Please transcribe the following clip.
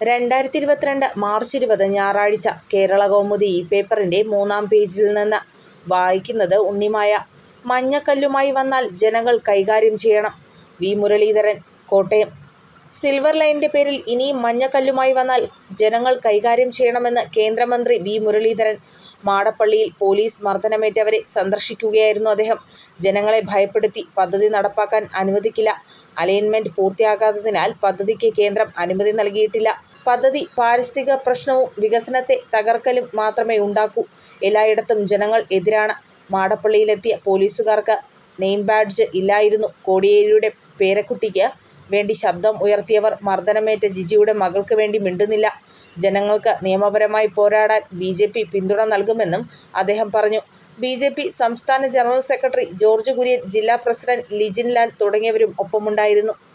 രണ്ടായിരത്തി ഇരുപത്തിരണ്ട് മാർച്ച് ഇരുപത് ഞായറാഴ്ച കേരളകൗമുദി ഈ പേപ്പറിൻ്റെ മൂന്നാം പേജിൽ നിന്ന് വായിക്കുന്നത് ഉണ്ണിമായ. മഞ്ഞക്കല്ലുമായി വന്നാൽ ജനങ്ങൾ കൈകാര്യം ചെയ്യണം വി. മുരളീധരൻ, കോട്ടയം. സിൽവർ ലൈനിന്റെ പേരിൽ ഇനിയും മഞ്ഞക്കല്ലുമായി വന്നാൽ ജനങ്ങൾ കൈകാര്യം ചെയ്യണമെന്ന് കേന്ദ്രമന്ത്രി വി. മുരളീധരൻ. മാടപ്പള്ളിയിൽ പോലീസ് മർദ്ദനമേറ്റവരെ സന്ദർശിക്കുകയായിരുന്നു അദ്ദേഹം. ജനങ്ങളെ ഭയപ്പെടുത്തി പദ്ധതി നടപ്പാക്കാൻ അനുവദിക്കില്ല. അലൈൻമെന്റ് പൂർത്തിയാകാത്തതിനാൽ പദ്ധതിക്ക് കേന്ദ്രം അനുമതി നൽകിയിട്ടില്ല. പദ്ധതി പാരിസ്ഥിതിക പ്രശ്നവും വികസനത്തെ തകർക്കലും മാത്രമേ ഉണ്ടാക്കൂ. എല്ലായിടത്തും ജനങ്ങൾ എതിരാണ്. മാടപ്പള്ളിയിലെത്തിയ പോലീസുകാർക്ക് നെയിംബാഡ്ജ് ഇല്ലായിരുന്നു. കോടിയേരിയുടെ പേരക്കുട്ടിക്ക് വേണ്ടി ശബ്ദം ഉയർത്തിയവർ മർദ്ദനമേറ്റ ജിജിയുടെ മകൾക്ക് വേണ്ടി മിണ്ടുന്നില്ല. ജനങ്ങൾക്ക് നിയമപരമായി പോരാടാൻ ബിജെപി പിന്തുണ നൽകുമെന്നും അദ്ദേഹം പറഞ്ഞു. ബിജെപി സംസ്ഥാന ജനറൽ സെക്രട്ടറി ജോർജ് കുര്യൻ, ജില്ലാ പ്രസിഡന്റ് ലിജിൻ ലാൽ തുടങ്ങിയവരും ഒപ്പമുണ്ടായിരുന്നു.